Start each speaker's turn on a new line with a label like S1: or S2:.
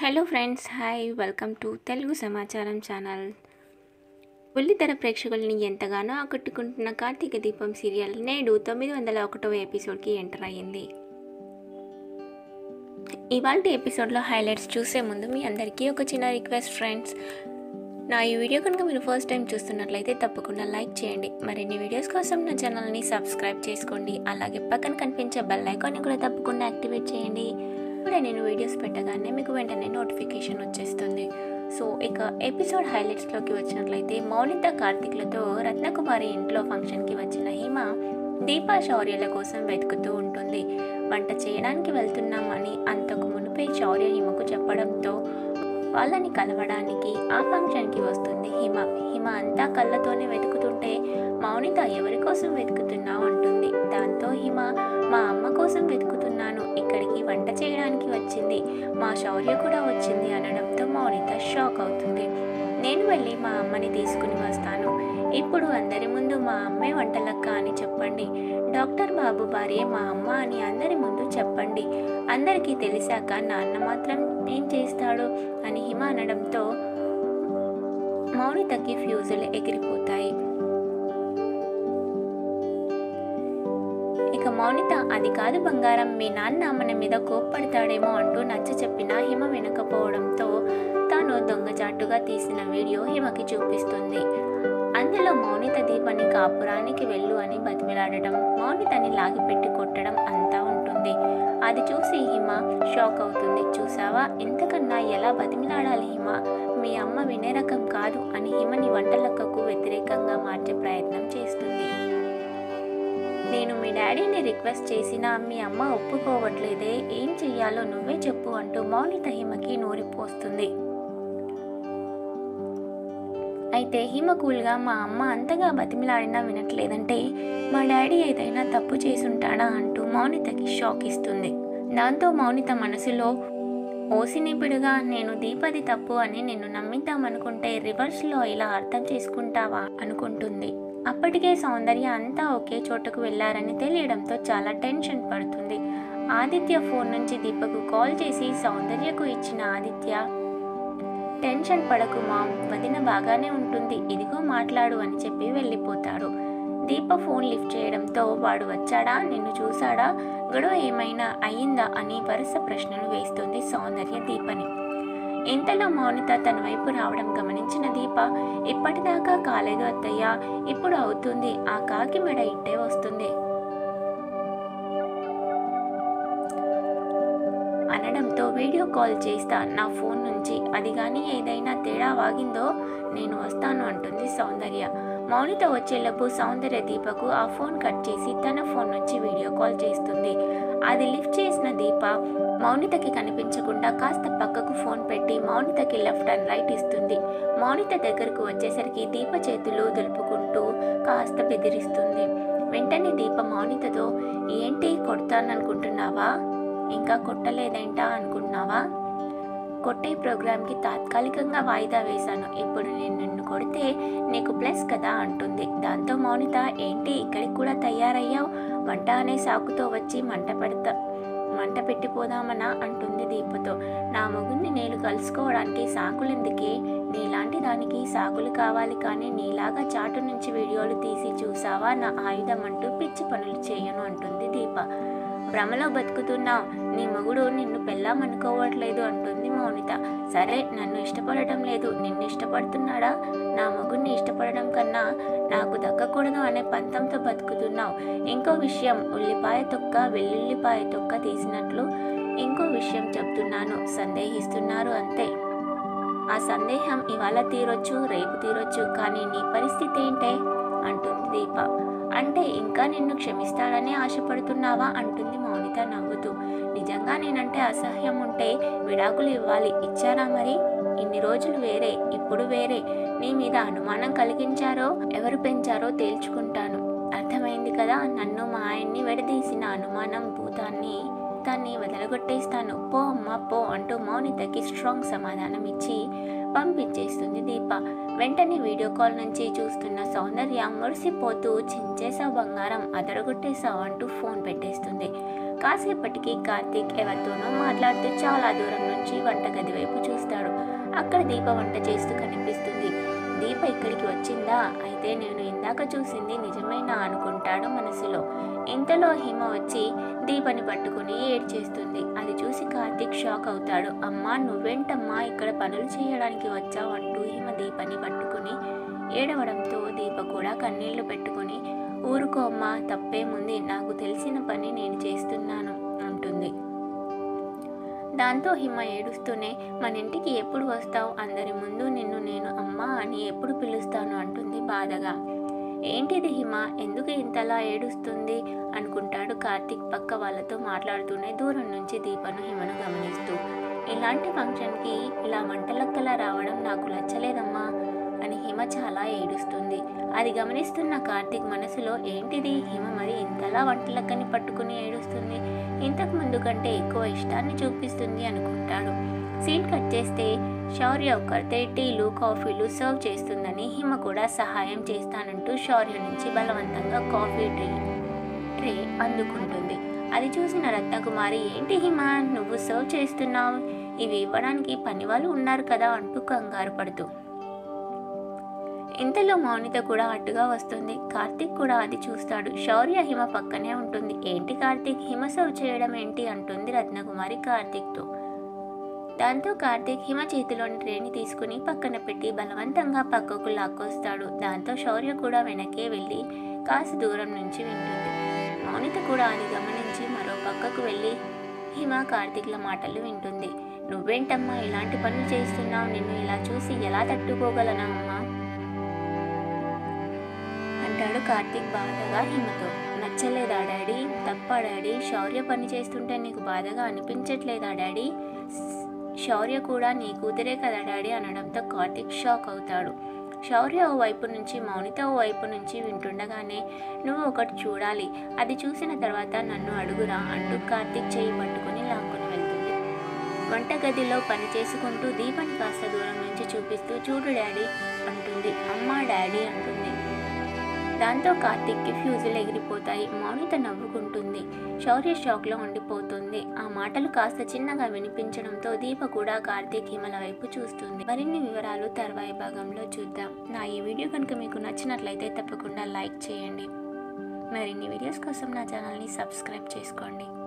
S1: hello friends hi welcome to Telugu Samacharam channel బుల్లితెర ప్రేక్షకుల్ని ఎంతగానో ఆకట్టుకుంటున్న కార్తీక దీపం సీరియల్ నేడు తొమ్మిది వందల ఒకటవ ఎపిసోడ్కి ఎంటర్ అయ్యింది ఇవాళ ఎపిసోడ్లో హైలైట్స్ చూసే ముందు మీ అందరికీ ఒక చిన్న రిక్వెస్ట్ ఫ్రెండ్స్ నా ఈ వీడియో కనుక మీరు ఫస్ట్ టైం చూస్తున్నట్లయితే తప్పకుండా లైక్ చేయండి మరిన్ని వీడియోస్ కోసం నా ఛానల్ని సబ్స్క్రైబ్ చేసుకోండి అలాగే పక్కన కనిపించే బెల్ ఐకాన్ని కూడా తప్పకుండా యాక్టివేట్ చేయండి ఇప్పుడే నేను వీడియోస్ పెట్టగానే మీకు వెంటనే నోటిఫికేషన్ వచ్చేస్తుంది సో ఇక ఎపిసోడ్ హైలైట్స్లోకి వచ్చినట్లయితే మౌనిత కార్తిక్లతో రత్నకుమారి ఇంట్లో ఫంక్షన్కి వచ్చిన హిమ దీపా శౌర్యల కోసం వెతుకుతూ ఉంటుంది వంట చేయడానికి వెళ్తున్నామని అంతకు మునిపే శౌర్య హిమకు చెప్పడంతో వాళ్ళని కలవడానికి ఆ ఫంక్షన్కి వస్తుంది హిమ హిమ అంతా కళ్ళతోనే వెతుకుతుంటే మౌనిత ఎవరి కోసం వెతుకుతున్నావు అంటుంది దాంతో హిమ మా అమ్మ కోసం వెతుకుతున్నాను ఇక్కడికి వంట చేయడానికి వచ్చింది మా శౌర్య కూడా వచ్చింది అనడంతో మౌనిత షాక్ అవుతుంది నేను వెళ్ళి మా అమ్మని తీసుకుని వస్తాను ఇప్పుడు అందరి ముందు మా అమ్మే వంటలక్క అని చెప్పండి డాక్టర్ బాబు భార్య మా అమ్మ అని అందరి ముందు చెప్పండి అందరికీ తెలిసాక నాన్న మాత్రం ఏం చేస్తాడు అని హిమ అనడంతో మౌనితకి ఫ్యూజులు ఎగిరిపోతాయి ఇక మౌనిత అది కాదు బంగారం మీ నాన్న మన మీద కోప్పడతాడేమో అంటూ నచ్చ చెప్పినా హిమ వినకపోవడంతో తాను దొంగచాటుగా తీసిన వీడియో హిమకి చూపిస్తుంది అందులో మౌనిత దీపని కాపురానికి వెళ్ళు అని బతిమిలాడటం మౌనితని లాగిపెట్టి కొట్టడం అంతా ఉంటుంది అది చూసి హిమ షాక్ అవుతుంది చూసావా ఇంతకన్నా ఎలా బతిమిలాడాలి హిమ మీ అమ్మ వినే రకం కాదు అని హిమని వంటలక్కకు వ్యతిరేకంగా మార్చే ప్రయత్నం చేస్తుంది నేను మీ డాడీని రిక్వెస్ట్ చేసినా మీ అమ్మ ఒప్పుకోవట్లేదే ఏం చెయ్యాలో నువ్వే చెప్పు అంటూ మౌనిత హిమకి నూరిపోస్తుంది అయితే హిమ కూల్గా మా అమ్మ అంతగా బతిమిలాడినా వినట్లేదంటే మా డాడీ ఏదైనా తప్పు చేసుంటాడా అంటూ మౌనితకి షాక్ ఇస్తుంది దాంతో మౌనిత మనసులో ఓసినిపిడుగా నేను దీపది తప్పు అని నిన్ను నమ్మిద్దామనుకుంటే రివర్స్లో ఇలా అర్థం చేసుకుంటావా అనుకుంటుంది అప్పటికే సౌందర్య అంతా ఒకే చోటకు వెళ్లారని తెలియడంతో చాలా టెన్షన్ పడుతుంది ఆదిత్య ఫోన్ నుంచి దీపకు కాల్ చేసి సౌందర్యకు ఇచ్చిన ఆదిత్య టెన్షన్ పడకు మా వదిన బాగానే ఉంటుంది ఇదిగో మాట్లాడు అని చెప్పి వెళ్ళిపోతాడు దీప ఫోన్ లిఫ్ట్ చేయడంతో వాడు వచ్చాడా నిన్ను చూశాడా గొడవ ఏమైనా అయ్యిందా అని వరుస ప్రశ్నలు వేస్తుంది సౌందర్య దీపని ఇంతలో మౌనిత తన వైపు రావడం గమనించిన దీప ఇప్పటిదాకా కాలేదు అత్తయ్య ఇప్పుడు అవుతుంది ఆ కాకి మెడ ఇట్టే వస్తుంది అనడంతో వీడియో కాల్ చేస్తా నా ఫోన్ నుంచి అది కానీ ఏదైనా తేడా వాగిందో నేను వస్తాను అంటుంది సౌందర్య మౌనిత వచ్చేలోపు సౌందర్య దీపకు ఆ ఫోన్ కట్ చేసి తన ఫోన్ నుంచి వీడియో కాల్ చేస్తుంది అది లిఫ్ట్ చేసిన దీప మౌనితకి కనిపించకుండా కాస్త పక్కకు ఫోన్ పెట్టి మౌనితకి లెఫ్ట్ అండ్ రైట్ ఇస్తుంది మౌనిత దగ్గరకు వచ్చేసరికి దీప చేతులు దులుపుకుంటూ కాస్త బెదిరిస్తుంది వెంటనే దీప మౌనితతో ఏంటి కొడతాననుకుంటున్నావా ఇంకా కొట్టలేదేంటా అనుకుంటున్నావా కొట్టే ప్రోగ్రామ్కి తాత్కాలికంగా వాయిదా వేశాను ఇప్పుడు నేను నిన్ను కొడితే నీకు ప్లస్ కదా అంటుంది దాంతో మౌనిత ఏంటి ఇక్కడికి కూడా తయారయ్యావు వంట అనే సాకుతో వచ్చి మంట పెడతా మంట పెట్టిపోదామనా అంటుంది దీపతో నా మొగుడిని నేను కలుసుకోవడానికి సాకులెందుకే నీలాంటి దానికి సాకులు కావాలి కానీ నీలాగా చాటు నుంచి వీడియోలు తీసి చూసావా నా ఆయుధం అంటూ పిచ్చి పనులు చేయను అంటుంది దీప భ్రమలో బతుకుతున్నావు నీ మొగుడు నిన్ను పెళ్ళామనుకోవట్లేదు అంటుంది మౌనిత సరే నన్ను ఇష్టపడటం లేదు నిన్ను ఇష్టపడుతున్నాడా నా మొగుడిని ఇష్టపడడం కన్నా నాకు దక్కకూడదు అనే పంతంతో బతుకుతున్నావు ఇంకో విషయం ఉల్లిపాయ తొక్క వెల్లుల్లిపాయ తొక్క తీసినట్లు ఇంకో విషయం చెప్తున్నాను సందేహిస్తున్నారు అంతే ఆ సందేహం ఇవాళ తీరొచ్చు రేపు తీరొచ్చు కానీ నీ పరిస్థితి ఏంటే అంటుంది దీప అంటే ఇంకా నిన్ను క్షమిస్తాడని ఆశపడుతున్నావా అంటుంది మౌనిత నవ్వుతూ నిజంగా నేనంటే అసహ్యం ఉంటే విడాకులు ఇవ్వాలి ఇచ్చారా మరి ఇన్ని రోజులు వేరే ఇప్పుడు వేరే నీ మీద అనుమానం కలిగించారో ఎవరు పెంచారో తేల్చుకుంటాను అర్థమైంది కదా నన్ను మా ఆయన్ని విడదీసిన అనుమానం భూతాన్ని దాన్ని వదలగొట్టేస్తాను పో అమ్మా పో అంటూ మౌనితకి స్ట్రాంగ్ సమాధానం ఇచ్చి పంపించేస్తుంది దీప వెంటనే వీడియో కాల్ నుంచి చూస్తున్న సౌందర్య మురిసిపోతూ చించేసావు బంగారం అదరగొట్టేశావు అంటూ ఫోన్ పెట్టేస్తుంది కాసేపటికి కార్తీక్ ఎవరితోనో మాట్లాడుతూ చాలా దూరం నుంచి వంటగది వైపు అక్కడ దీప వంట చేస్తూ కనిపిస్తుంది దీప ఇక్కడికి వచ్చిందా అయితే నేను ఇందాక చూసింది నిజమేనా అనుకుంటాడు మనసులో ఇంతలో హిమ వచ్చి దీపని పట్టుకుని ఏడ్చేస్తుంది అది చూసి కార్తీక్ షాక్ అవుతాడు అమ్మా నువ్వేంటమ్మా ఇక్కడ పనులు చేయడానికి వచ్చావు అంటూ హిమ దీపని పట్టుకుని ఏడవడంతో దీప కూడా కన్నీళ్లు పెట్టుకుని ఊరుకో అమ్మా తప్పేముంది నాకు తెలిసిన పని నేను చేస్తున్నాను అంటుంది దాంతో హిమ ఏడుస్తూనే మన ఇంటికి ఎప్పుడు వస్తావు అందరి ముందు నిన్ను నేను అమ్మ అని ఎప్పుడు పిలుస్తాను అంటుంది బాధగా ఏంటిది హిమ ఎందుకు ఇంతలా ఏడుస్తుంది అనుకుంటాడు కార్తీక్ పక్క వాళ్ళతో మాట్లాడుతూనే దూరం నుంచి దీపను హిమను గమనిస్తూ ఇలాంటి ఫంక్షన్కి ఇలా వంటలక్కలా రావడం నాకు నచ్చలేదమ్మా అని హిమ చాలా ఏడుస్తుంది అది గమనిస్తున్న కార్తీక్ మనసులో ఏంటిది హిమ మరి ఇంతలా వంటలక్కని పట్టుకుని ఏడుస్తుంది ఇంతకు ముందు కంటే ఎక్కువ ఇష్టాన్ని చూపిస్తుంది అనుకుంటాడు సీన్ కట్ చేస్తే శౌర్య ఒక్కరితే టీలు కాఫీలు సర్వ్ చేస్తుందని హిమ కూడా సహాయం చేస్తానంటూ శౌర్య నుంచి బలవంతంగా కాఫీ ట్రీ ట్రే అందుకుంటుంది అది చూసిన రత్నకుమారి ఏంటి హిమ నువ్వు సర్వ్ చేస్తున్నావు ఇవి ఇవ్వడానికి పని వాళ్ళు ఉన్నారు కదా అంటూ కంగారు పడుతూ ఇంతలో మౌనిత కూడా అడ్డుగా వస్తుంది కార్తీక్ కూడా అది చూస్తాడు శౌర్య హిమ పక్కనే ఉంటుంది ఏంటి కార్తీక్ హిమ సర్వ్ చేయడం ఏంటి అంటుంది రత్నకుమారి కార్తీక్తో దాంతో కార్తీక్ హిమ చేతిలోని ట్రేని తీసుకుని పక్కన పెట్టి బలవంతంగా పక్కకు లాక్కొస్తాడు దాంతో శౌర్య కూడా వెనకే వెళ్ళి కాస్త దూరం నుంచి వింటుంది మౌనిత కూడా అది గమనించి మరో పక్కకు వెళ్ళి హిమ కార్తీక్ల మాటలు వింటుంది నువ్వేంటమ్మా ఇలాంటి పనులు చేస్తున్నావు నిన్ను ఇలా చూసి ఎలా తట్టుకోగలనమ్మా అంటాడు కార్తీక్ బాధగా హిమతో నచ్చలేదా డాడీ తప్పా డాడీ శౌర్య పని చేస్తుంటే నీకు బాధగా అనిపించట్లేదా డాడీ శౌర్య కూడా నీ కూతురే కదా డాడీ అనడంతో కార్తీక్ షాక్ అవుతాడు శౌర్య ఓ వైపు నుంచి మౌనిత ఓ వైపు నుంచి వింటుండగానే నువ్వు ఒకటి చూడాలి అది చూసిన తర్వాత నన్ను అడుగురా అంటూ కార్తీక్ చేయి పట్టుకుని లాక్కుని వెళ్తుంది వంటగదిలో పని చేసుకుంటూ దీపని కాస్త దూరం నుంచి చూపిస్తూ చూడు డాడీ అంటుంది అమ్మా డాడీ అంటుంది దాంతో కార్తీక్కి ఫ్యూజులు ఎగిరిపోతాయి మౌనిత నవ్వుకుంటుంది శౌర్య షాక్లో ఉండిపోతుంది ఆ మాటలు కాస్త చిన్నగా వినిపించడంతో దీప కూడా కార్తీక్ హిమల వైపు చూస్తుంది మరిన్ని వివరాలు తర్వాయి భాగంలో చూద్దాం నా ఈ వీడియో కనుక మీకు నచ్చినట్లయితే తప్పకుండా లైక్ చేయండి మరిన్ని వీడియోస్ కోసం నా ఛానల్ని సబ్స్క్రైబ్ చేసుకోండి